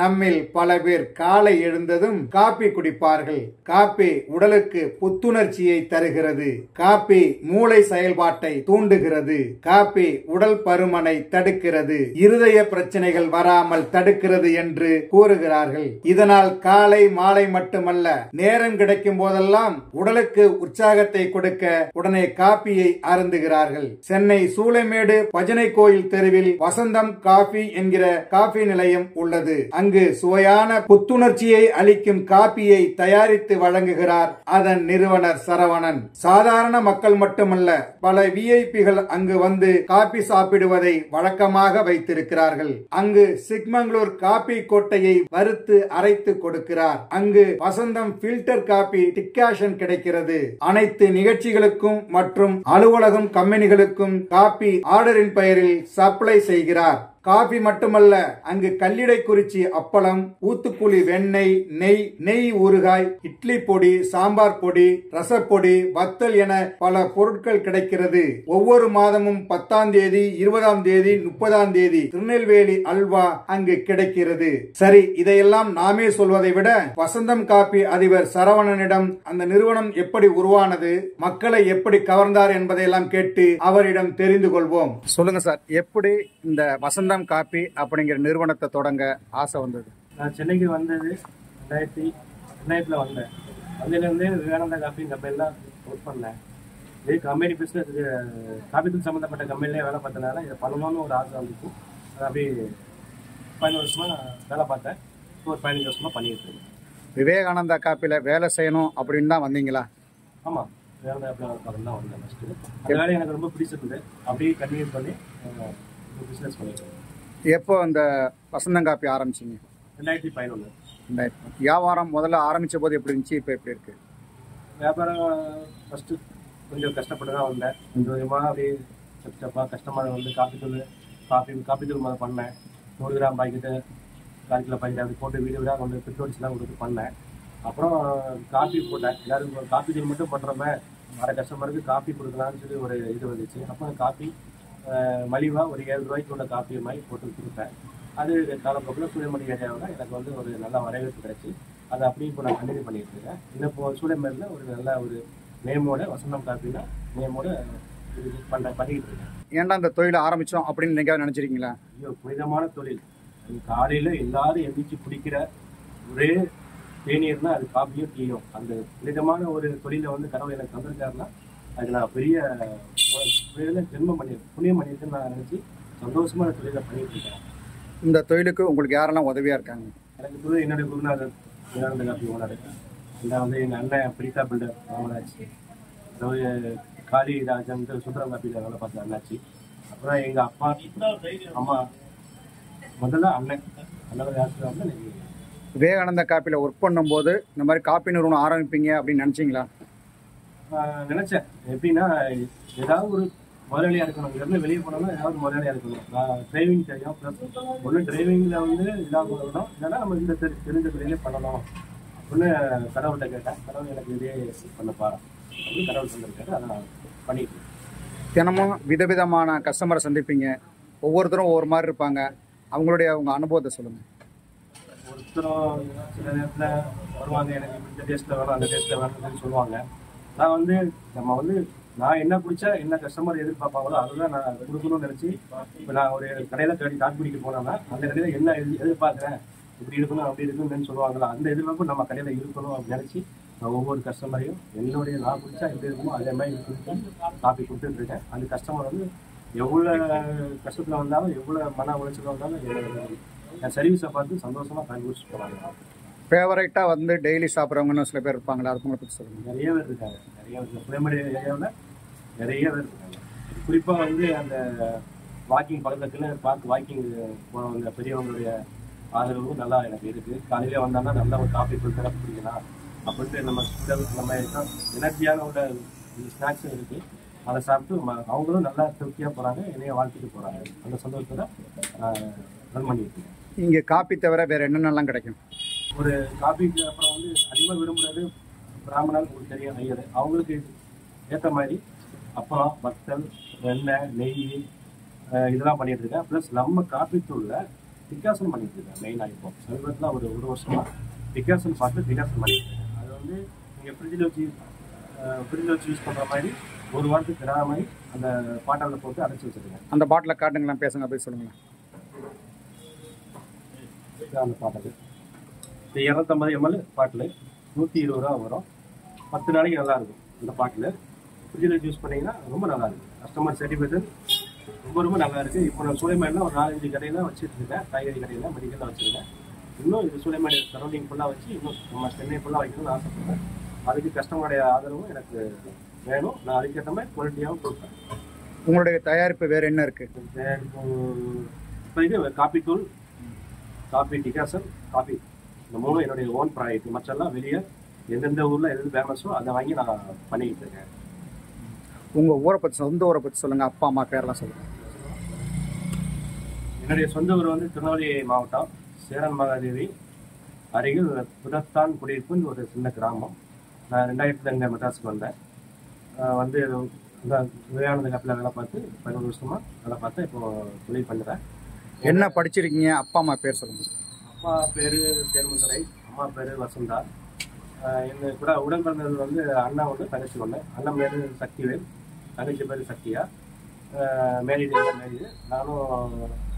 நம்மில் பல பேர் காலை எழுந்ததும் காப்பி குடிப்பார்கள் காப்பி உடலுக்கு புத்துணர்ச்சியை தருகிறது காப்பி மூளை செயல்பாட்டை தூண்டுகிறது காப்பி உடல் பருமனை தடுக்கிறது இருதய பிரச்சனைகள் வராமல் தடுக்கிறது என்று கூறுகிறார்கள் இதனால் காலை மாலை மட்டுமல்ல நேரம் கிடைக்கும் போதெல்லாம் உடலுக்கு உற்சாகத்தை கொடுக்க உடனே காப்பியை அருந்துகிறார்கள் சென்னை சூளைமேடு பஜனை கோயில் தெருவில் வசந்தம் காபி என்கிற காபி நிலையம் உள்ளது அங்கு சுவையான புத்துணர்ச்சியை அளிக்கும் காப்பியை தயாரித்து வழங்குகிறார் அதன் நிறுவனர் சரவணன் சாதாரண மக்கள் மட்டுமல்ல பல விஐபிகள் அங்கு வந்து காபி சாப்பிடுவதை வழக்கமாக வைத்திருக்கிறார்கள் அங்கு சிக்மங்களூர் காபி கோட்டையை வறுத்து அரைத்து கொடுக்கிறார் அங்கு வசந்தம் ஃபில்டர் காபி டிக்காஷன் கிடைக்கிறது அனைத்து நிகழ்ச்சிகளுக்கும் மற்றும் அலுவலகம் கம்பெனிகளுக்கும் காபி ஆர்டரின் பெயரில் சப்ளை செய்கிறார் காபி மட்டுமல்ல அங்கு கல்லிடை குறிச்சி அப்பளம் ஊத்துக்குழி வெண்ணெய் நெய் நெய் ஊறுகாய் இட்லி பொடி சாம்பார் பொடி ரசப்பொடி வத்தல் என பல பொருட்கள் கிடைக்கிறது ஒவ்வொரு மாதமும் பத்தாம் தேதி இருபதாம் தேதி முப்பதாம் தேதி திருநெல்வேலி அல்வா அங்கு கிடைக்கிறது சரி இதையெல்லாம் நாமே சொல்வதை விட வசந்தம் காப்பி அதிபர் சரவணனிடம் அந்த நிறுவனம் எப்படி உருவானது மக்களை எப்படி கவர்ந்தார் என்பதையெல்லாம் கேட்டு அவரிடம் தெரிந்து கொள்வோம் சொல்லுங்க சார் எப்படி இந்த வசந்தம் காப்பி அப்படிங்கிற நிறுவனத்தை தொடங்க ஆசை வந்தது நான் சென்னைக்கு வந்தது ரெண்டாயிரத்தி ரெண்டாயிரத்தில் வந்தேன் அதுலேருந்தே விவேகானந்தா காஃபி கம்பெனியில் ஒர்க் பண்ணேன் இது கம்பெனி பிஸ்னஸ் காப்பி தூள் சம்மந்தப்பட்ட கம்பெனிலே வேலை பார்த்தனால இதை பண்ணணும்னு ஒரு ஆசை வந்துச்சு அது அப்படியே பதினஞ்சு வருஷமாக வேலை பார்த்தேன் இப்போ ஒரு பதினஞ்சு வருஷமாக பண்ணிட்டு இருக்கேன் விவேகானந்தா காப்பில வேலை செய்யணும் அப்படின்னு தான் வந்தீங்களா ஆமாம் விவேகானந்தா காஃபி வேலை பார்க்கணும் தான் வந்தேன் ஃபஸ்ட்டு அந்த வேலையை எனக்கு ரொம்ப பிடிச்சிருந்தது அப்படியே கன்டினியூ பண்ணி பிஸ்னஸ் பண்ணிட்டு இருக்கேன் எப்போ இந்த வசந்தம் காப்பி ஆரம்பிச்சீங்க ரெண்டாயிரத்தி பதினொன்று ரெண்டாயிரத்தி வியாபாரம் முதல்ல ஆரம்பிச்ச போது எப்படி இருந்துச்சு இப்போ எப்படி இருக்கு வியாபாரம் ஃபஸ்ட்டு கொஞ்சம் கஷ்டப்பட்டு தான் வந்தேன் கொஞ்சம் கொஞ்சமாக அப்படியே ஸ்டெப் ஸ்டெப்பாக கஷ்டமாக வந்து காப்பி தூள் காஃபி காப்பி தூள் முதல்ல பண்ணேன் நூறு கிராம் பாக்கெட்டு கால் கிலோ பாக்கெட் அப்படி போட்டு வீடு வீடாக கொண்டு பெட்ரோல்ஸ்லாம் கொடுத்து பண்ணேன் அப்புறம் காஃபி போட்டேன் எல்லாரும் காப்பி தூள் மட்டும் பண்ணுறோமே வர கஸ்டமருக்கு காஃபி கொடுக்கலாம்னு சொல்லி ஒரு இது வந்துச்சு அப்போ காஃபி மலிவாக ஒரு ஏழு ரூபாய்க்கு உள்ள காஃபி மாதிரி போட்டு கொடுத்தேன் அது காலப்போக்கில் சூரியமணி ஏரியாவில் எனக்கு வந்து ஒரு நல்ல வரவேற்பு கிடைச்சி அதை அப்படியே இப்போ நான் கண்டினியூ பண்ணிட்டு இருக்கேன் இன்னும் இப்போ சூரியமேரில் ஒரு நல்ல ஒரு நேமோட வசந்தம் காப்பினா நேமோட இது பண்ண பண்ணிக்கிட்டு இருக்கேன் ஏன்டா இந்த தொழிலை ஆரம்பிச்சோம் அப்படின்னு நீங்க நினைச்சிருக்கீங்களா ஐயோ புனிதமான தொழில் அது காலையில் எல்லாரும் எந்திரிச்சு குடிக்கிற ஒரே தேநீர்னா அது காப்பியும் டீயும் அந்த புனிதமான ஒரு தொழிலை வந்து கடவுள் எனக்கு தந்திருக்காருன்னா அது நான் பெரிய புனித ஜென்மம் பண்ணி புண்ணியம் பண்ணியிருக்கேன்னு நான் நினச்சி சந்தோஷமான தொழிலை பண்ணிட்டு இருக்கேன் இந்த தொழிலுக்கு உங்களுக்கு யாரெல்லாம் உதவியா இருக்காங்க எனக்கு குரு என்னுடைய குருநாதர் விவேகானந்த காப்பி ஓனர் நான் வந்து எங்கள் அண்ணன் பிரித்தா பில்டர் ராமராஜ் அதாவது காளி ராஜன் சுந்தரம் காப்பியில் வேலை பார்த்த அண்ணாச்சி அப்புறம் எங்கள் அப்பா அம்மா முதல்ல அண்ணன் அண்ணன் யாருக்கு வந்து எனக்கு விவேகானந்தா காப்பில ஒர்க் பண்ணும்போது இந்த மாதிரி காப்பி நிறுவனம் ஆரம்பிப்பீங்க அப்படின்னு நினைச்சீங்களா ஆஹ் நினைச்சேன் எப்படின்னா ஏதாவது ஒரு முதலாளியாக இருக்கணும் இங்கேருந்து வெளியே போனோம்னா ஏதாவது முதலாளியாக இருக்கணும் நான் டிரைவிங் தெரியும் ப்ளஸ் ஒன்று டிரைவிங்கில் வந்து இதாக பண்ணணும் இல்லைன்னா நம்ம இந்த தெரி தெரிஞ்ச தொழிலே பண்ணணும் அப்படின்னு கடவுள்கிட்ட கேட்டேன் கடவுள் எனக்கு இதே பண்ணப்பா அப்படின்னு கடவுள் சொல்லியிருக்காரு அதை நான் பண்ணிட்டு இருக்கேன். தினமும் விதவிதமான கஸ்டமரை சந்திப்பீங்க ஒவ்வொருத்தரும் ஒவ்வொரு மாதிரி இருப்பாங்க அவங்களுடைய அவங்க அனுபவத்தை சொல்லுங்க ஒருத்தரும் சில நேரத்தில் வருவாங்க எனக்கு இந்த டேஸ்ட்டில் வேணும் அந்த டேஸ்ட்டில் வேணும்னு சொல்லுவாங்க நான் வந்து நம்ம வந்து நான் என்ன குடிச்சா என்ன கஸ்டமர் எதிர்பார்ப்பாங்களோ அதுதான் நான் கொடுக்கணும்னு நினச்சி இப்போ நான் ஒரு கடையில் தேடி காப்பி குடிக்க போனேன்னா அந்த கடையில் என்ன எதிர் எதிர்பார்க்குறேன் இப்படி இருக்கணும் அப்படி இருக்கணும்னு சொல்லுவாங்களா அந்த எதிர்பார்ப்பு நம்ம கடையில் இருக்கணும் அப்படின்னு நினச்சி நான் ஒவ்வொரு கஸ்டமரையும் என்னுடைய நான் குடிச்சா எப்படி இருக்குமோ அதே மாதிரி கொடுத்து காப்பி கொடுத்துட்டு இருக்கேன் அந்த கஸ்டமர் வந்து எவ்வளோ கஷ்டத்தில் வந்தாலும் எவ்வளோ மன உளைச்சல் வந்தாலும் என்னோட என் சர்வீஸை பார்த்து சந்தோஷமாக பயன்படுத்தி போகிறாங்க ஃபேவரேட்டா வந்து டெய்லி சாப்பிட்றவங்கன்னு சில பேர் இருப்பாங்களா அதுக்கு பற்றி சொல்லுங்க நிறைய பேர் இருக்காங்க நிறைய பேர் புலமடி ஏரியாவில் நிறைய பேர் இருக்காங்க குறிப்பாக வந்து அந்த வாக்கிங் பக்கத்துல பார்க் வாக்கிங் போனவங்க பெரியவங்களுடைய ஆதரவு நல்லா எனக்கு இருக்குது காலையில வந்தாங்கன்னா நல்லா ஒரு காஃபி ஃபில்டராக குடிக்கலாம் அப்படின்ட்டு நம்ம உடல் நம்ம எனர்ஜியான உள்ள ஸ்நாக்ஸும் இருக்குது அதை சாப்பிட்டு ம- அவங்களும் நல்லா திருப்தியாக போகிறாங்க என்னைய வாழ்த்துட்டு போகிறாங்க அந்த சந்தோஷத்தில் ரன் பண்ணிட்டு இருக்கேன் இங்க காப்பி தவிர வேற என்னென்னலாம் கிடைக்கும் ஒரு காபிக்கு அப்புறம் வந்து அதிகமாக விரும்புறது பிராமணர் உங்களுக்கு தெரியும் ஐயர் அவங்களுக்கு ஏற்ற மாதிரி அப்பளம் வத்தல் வெண்ணெய் நெய் அஹ் இதெல்லாம் பண்ணிட்டு இருக்கேன் ப்ளஸ் நம்ம காப்பி தூளில் டிகாசன் பண்ணிட்டு இருக்கேன் மெயினாக இப்போ சமீபத்தில் ஒரு ஒரு வருஷமா டிகாசன் பார்த்து டிகாசன் பண்ணிட்டு இருக்கேன் அது வந்து நீங்கள் ஃப்ரிட்ஜில் வச்சு ஃப்ரிட்ஜில் வச்சு யூஸ் பண்ணுற மாதிரி ஒரு வாரத்துக்கு கிடாத மாதிரி அந்த பாட்டாவில் போட்டு அடைச்சி வச்சிருக்கேன் அந்த பாட்டில் காட்டுங்களேன் பேசுங்க அப்படி சொல்லுங்களேன் இதுதான் அந்த பாட்டில் இந்த இரநூத்தம்பது எம்எல் பாட்டில் நூற்றி இருபது ரூபா வரும் பத்து நாளைக்கு நல்லா இருக்கும் இந்த பாட்டில் ஃப்ரிட்ஜில் வச்சு யூஸ் பண்ணீங்கன்னா ரொம்ப நல்லா இருக்கும் கஸ்டமர் சாட்டிஸ்ஃபேக்ஷன் ரொம்ப ரொம்ப நல்லா இருக்கு இப்போ நான் சூளைமேடில் ஒரு நாலஞ்சு கடையில் வச்சுட்டு இருக்கேன் காய்கறி கடையில் மெடிக்கலில் வச்சுருக்கேன் இன்னும் இது சூளைமேடு சரௌண்டிங் ஃபுல்லாக வச்சு இன்னும் நம்ம சென்னை ஃபுல்லாக வைக்கணும்னு ஆசைப்படுறேன் அதுக்கு கஸ்டமருடைய ஆதரவும் எனக்கு வேணும் நான் அதுக்கேற்ற மாதிரி குவாலிட்டியாகவும் கொடுப்பேன் உங்களுடைய தயாரிப்பு வேறு என்ன இருக்கு இப்போதைக்கு காப்பி தூள் காப்பி டிகாசன் காப்பி இந்த மூணும் என்னுடைய ஓன் ப்ராடக்ட் மற்றெல்லாம் வெளியே எந்தெந்த ஊரில் எது ஃபேமஸோ அதை வாங்கி நான் பண்ணிக்கிட்டு இருக்கேன் உங்க ஊரை பத்தி சொந்த ஊரை பத்தி சொல்லுங்க அப்பா அம்மா பேர்லாம் சொல்லுங்க என்னுடைய சொந்த ஊர் வந்து திருநெல்வேலி மாவட்டம் சேரன் மகாதேவி அருகில் புதத்தான் குடியிருப்புன்னு ஒரு சின்ன கிராமம் நான் ரெண்டாயிரத்துல இங்கே மெட்ராஸுக்கு வந்தேன் ஆஹ் வந்து இந்த விவேகானந்த கப்பில் வேலை பார்த்து பதினோரு வருஷமா வேலை பார்த்து இப்போ தொழில் பண்ணுறேன் என்ன படிச்சிருக்கீங்க அப்பா அம்மா பேர் சொல்லுங்க அப்பா பேர் தேர்முதுரை அம்மா பேர் வசந்தா ஆஹ் எங்க கூட உடன் பிறந்தது வந்து அண்ணா ஒன்று தங்கச்சி ஒன்று அண்ணன் பேர் சக்திவேல் தங்கச்சி பேர் சக்தியா மேரிடு மேரிடு நானும்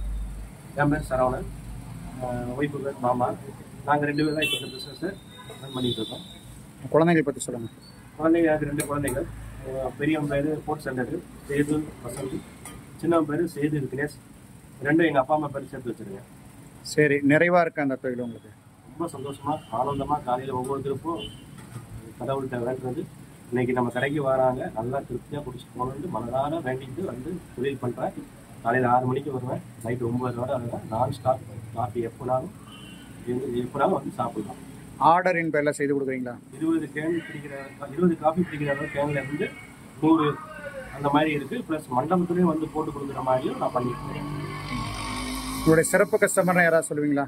என் பேர் சரவணன் ஒய்ஃபு பேர் மாமா நாங்கள் ரெண்டு பேரும் தான் இப்போ இந்த பிஸ்னஸ் ரன் பண்ணிட்டு இருக்கோம் குழந்தைங்களை பத்தி சொல்லுங்க குழந்தைங்க எனக்கு ரெண்டு குழந்தைகள் ஆஹ் பெரியவன் பேர் ஃபோர்த் ஸ்டாண்டர்டு சேது வசந்தி சின்னவன் பேர் சேது விக்னேஷ் ரெண்டும் எங்கள் அப்பா அம்மா பேர் சேர்த்து வச்சிருக்கேன் சரி நிறைவா இருக்கு அந்த தொழில் உங்களுக்கு ரொம்ப சந்தோஷமா ஆனந்தமா காலையில ஒவ்வொருத்தருக்கும் கடவுள்கிட்ட வேண்டுறது இன்னைக்கு நம்ம கடைக்கு வராங்க நல்லா திருப்தியா குடிச்சிட்டு போகணும்னு மனதார வேண்டிட்டு வந்து தொழில் பண்றேன் காலையில ஆறு மணிக்கு வருவேன் நைட்டு ஒன்பது வரை வருவேன் நான் ஸ்டாப் காஃபி எப்போனாலும் எங்க- எப்போனாலும் வந்து சாப்பிடலாம் ஆர்டரின் பேர்ல செய்து கொடுக்குறீங்களா இருபது கேன் பிடிக்கிற இருபது காஃபி பிடிக்கிற அளவு கேன்ல இருந்து நூறு அந்த மாதிரி இருக்கு ப்ளஸ் மண்டபத்துலேயும் வந்து போட்டு கொடுக்குற மாதிரியும் நான் பண்ணிட்டு இருக்கேன் உங்களுடைய சிறப்பு கஸ்டமர்னா யாராவது சொல்லுவீங்களா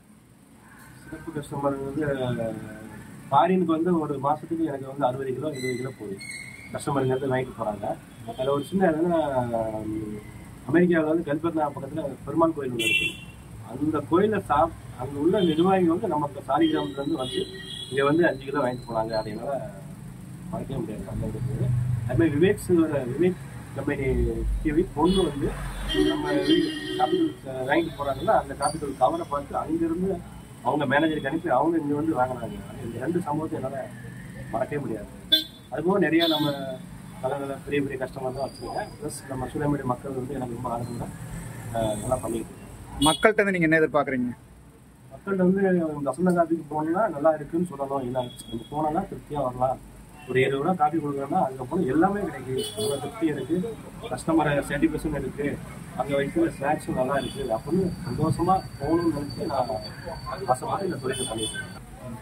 சிறப்பு கஸ்டமர் வந்து ஃபாரினுக்கு வந்து ஒரு மாசத்துக்கு எனக்கு வந்து அறுபது கிலோ இருபது கிலோ போகுது கஸ்டமர் இங்கேருந்து வாங்கிட்டு போறாங்க அதில் ஒரு சின்ன என்னன்னா அமெரிக்காவில் வந்து கல்பர்னா பக்கத்தில் பெருமாள் கோயில் ஒன்று இருக்கு அந்த கோயிலை சாப் அங்கே உள்ள நிர்வாகி வந்து நமக்கு சாலிகிராமத்துல இருந்து வந்து இங்கே வந்து அஞ்சு கிலோ வாங்கிட்டு போனாங்க அதனால மறக்கவே முடியாது அந்த இது அது மாதிரி விவேக் சில்வர விவேக் கம்பெனி டிவி பொண்ணு வந்து நம்ம காப்பித்தூள் வாங்கிட்டு போறாங்கல்ல அந்த காப்பித்தூள் கவரை பார்த்து அங்கிருந்து அவங்க மேனேஜருக்கு அனுப்பி அவங்க இங்க வந்து வாங்கினாங்க இந்த ரெண்டு சம்பவத்தை என்னால மறக்கவே முடியாது அதுபோக நிறைய நம்ம நல்ல நல்ல பெரிய பெரிய கஸ்டமர் தான் வச்சுருக்கேன் ப்ளஸ் நம்ம சூழமேடி மக்கள் வந்து எனக்கு ரொம்ப ஆதரவு நல்லா பண்ணிட்டு இருக்காங்க. மக்கள்கிட்ட இருந்து நீங்க என்ன எதிர்பார்க்குறீங்க மக்கள்கிட்ட வந்து வசந்த காப்பிக்கு போனோம்னா நல்லா இருக்குன்னு சொல்லணும் இல்லை நம்ம போனோம்னா திருப்தியாக வரலாம் ஒரு இருபது ரூபா காப்பி கொடுக்குறோம்னா அங்கே போனால் எல்லாமே கிடைக்குது அவ்வளோ திருப்தி இருக்கு கஸ்டமரை சாட்டிஸ்ஃபேக்ஷன் இருக்கு அங்கே வைக்கிற ஸ்நாக்ஸும் நல்லா இருக்கு அப்படின்னு சந்தோஷமா போகணும்னு நினச்சி நான் ஆசைப்பட்டு இந்த தொழிலை பண்ணிட்டு இருக்கேன்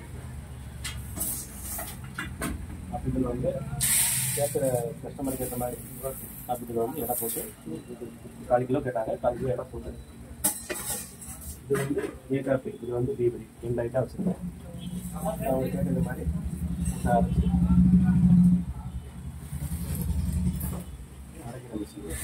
காப்பித்தூள் வந்து கேட்குற கஸ்டமருக்கு ஏற்ற மாதிரி காப்பித்தூள் வந்து எடை போட்டு கால் கிலோ கேட்டாங்க கால் கிலோ எடை போட்டு இது வந்து ஏ காப்பி இது வந்து தீபதி ரெண்டு ஐட்டம் வச்சுருக்கேன் அவங்க கேட்டது மாதிரி நான் அரைச்சு அரைக்கிற மிஷின்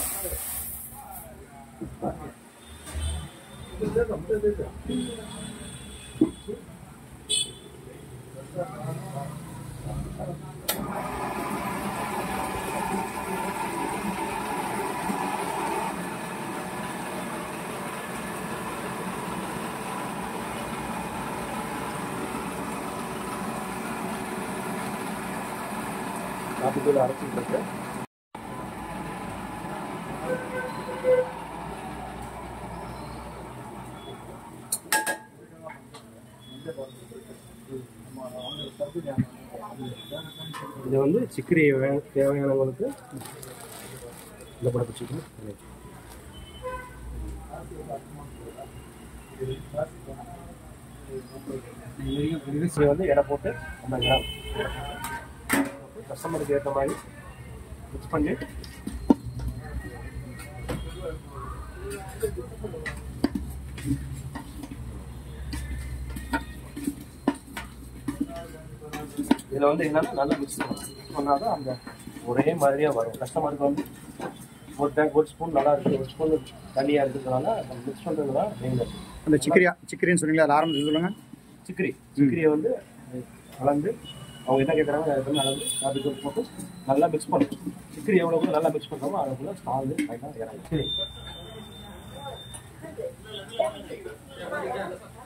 காப்பித்தூள் அரைச்சிட்டு இருக்கேன் இது வந்து சிக்கரி வே- தேவையானவங்களுக்கு இந்த படத்தை சிக்கன் இது வந்து எடை போட்டு ஐம்பது கிராம் கஸ்டமருக்கு ஏற்ற மாதிரி மிக்ஸ் பண்ணி இதில் வந்து என்னன்னா நல்லா மிக்ஸ் பண்ணணும் மிக்ஸ் பண்ணால் தான் அந்த ஒரே மாதிரியாக வரும் கஸ்டமருக்கு வந்து ஒரு டேங்க் ஒரு ஸ்பூன் நல்லா இருக்குது ஒரு ஸ்பூன் தண்ணியாக இருக்கிறதுனால நம்ம மிக்ஸ் பண்ணுறது தான் மெயின் அந்த சிக்கரியா சிக்கரின்னு சொன்னீங்களா அது ஆரம்பிச்சு சொல்லுங்க சிக்கரி சிக்கரியை வந்து கலந்து அவங்க என்ன கேட்குறாங்க அதை வந்து அளந்து காப்பி தூள் போட்டு நல்லா மிக்ஸ் பண்ணணும் சிக்கரி எவ்வளோ கூட நல்லா மிக்ஸ் பண்ணுறோமோ அதுக்குள்ள ஸ்டால் ஃபைனாக இறங்கும் சரி